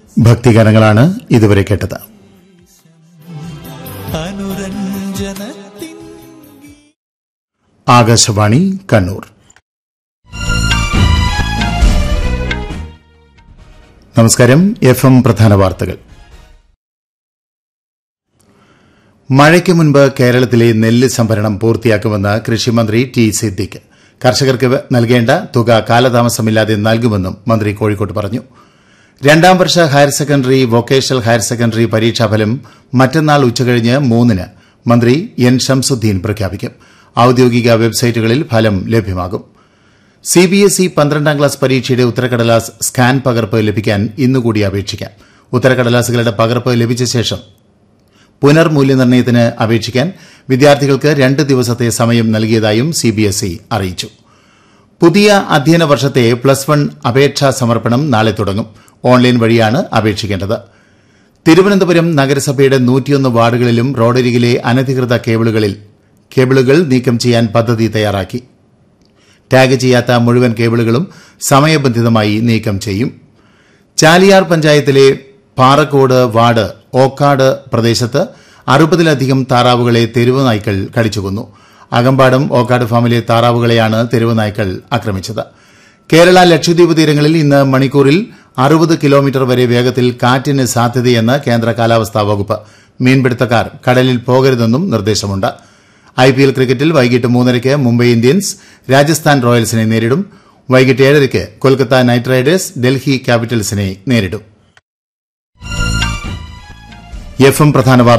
ഭക്തിഗാനങ്ങളാണ് ഇതുവരെ കേട്ടത് അനുരഞ്ജനത്തിൻ ആകാശവാണി കണ്ണൂർ നമസ്കാരം എഫ് എം പ്രധാന വാർത്തകൾ മഴയ്ക്ക് മുൻപ് കേരളത്തിലെ നെല്ല് സംഭരണം പൂർത്തിയാക്കുമെന്ന് കൃഷിമന്ത്രി ടി സിദ്ദിഖ് കർഷകർക്ക് നൽകേണ്ട തുക കാലതാമസമില്ലാതെ നൽകുമെന്നും മന്ത്രി കോഴിക്കോട്ട് പറഞ്ഞു രണ്ടാം വർഷ higher secondary vocational higher secondary പരീക്ഷാഫലം മറ്റന്നാൾ ഉച്ചകഴിഞ്ഞ് മൂന്നിന് മന്ത്രി എൻ ഷംസുദ്ദീൻ പ്രഖ്യാപിക്കും ഔദ്യോഗിക വെബ്സൈറ്റുകളിൽ ഫലം ലഭ്യമാകും സിബിഎസ്ഇ പന്ത്രണ്ടാം ക്ലാസ് പരീക്ഷയുടെ ഉത്തരക്കടലാസ് സ്കാൻ പകർപ്പ് ലഭിക്കാൻ ഇന്നുകൂടി അപേക്ഷിക്കാം ഉത്തരക്കടലാസുകളുടെ പകർപ്പ് ലഭിച്ച ശേഷം പുനർമൂല്യനിർണ്ണയത്തിന് അപേക്ഷിക്കാൻ വിദ്യാർത്ഥികൾക്ക് രണ്ട് ദിവസത്തെ സമയം നൽകിയതായും സിബിഎസ്ഇ അറിയിച്ചു പുതിയ അധ്യയന വർഷത്തെ പ്ലസ് വൺ അപേക്ഷാ സമർപ്പണം നാളെ തുടങ്ങും ഓൺലൈൻ വഴിയാണ് അപേക്ഷിക്കേണ്ടത് തിരുവനന്തപുരം നഗരസഭയുടെ നൂറ്റിയൊന്ന് വാർഡുകളിലും റോഡരികിലെ അനധികൃത കേബിളുകളിൽ കേബിളുകൾ നീക്കം ചെയ്യാൻ പദ്ധതി തയ്യാറാക്കി ടാഗ് ചെയ്യാത്ത മുഴുവൻ കേബിളുകളും സമയബന്ധിതമായി നീക്കം ചെയ്യും ചാലിയാർ പഞ്ചായത്തിലെ പാറക്കോട് വാർഡ് ഓക്കാട് പ്രദേശത്ത് അറുപതിലധികം താറാവുകളെ തെരുവ് നായ്ക്കൾ കടിച്ചുകൊന്നു അകമ്പാടം ഓക്കാട് ഫാമിലെ താറാവുകളെയാണ് തെരുവ് നായ്ക്കൾ ആക്രമിച്ചത് കേരള ലക്ഷദ്വീപ് തീരങ്ങളിൽ ഇന്ന് മണിക്കൂറിൽ അറുപത് കിലോമീറ്റർ വരെ വേഗത്തിൽ കാറ്റിന് സാധ്യതയെന്ന് കേന്ദ്ര കാലാവസ്ഥാ വകുപ്പ് മീൻപിടുത്തക്കാർ കടലിൽ പോകരുതെന്നും നിർദ്ദേശമുണ്ട് ഐപിഎൽ ക്രിക്കറ്റിൽ വൈകിട്ട് മൂന്നരയ്ക്ക് മുംബൈ ഇന്ത്യൻസ് രാജസ്ഥാൻ റോയൽസിനെ നേരിടും വൈകിട്ട് ഏഴരയ്ക്ക് കൊൽക്കത്ത നൈറ്റ് റൈഡേഴ്സ് ഡൽഹി ക്യാപിറ്റൽസിനെ നേരിടും എഫ് എം പ്രധാന വാർത്ത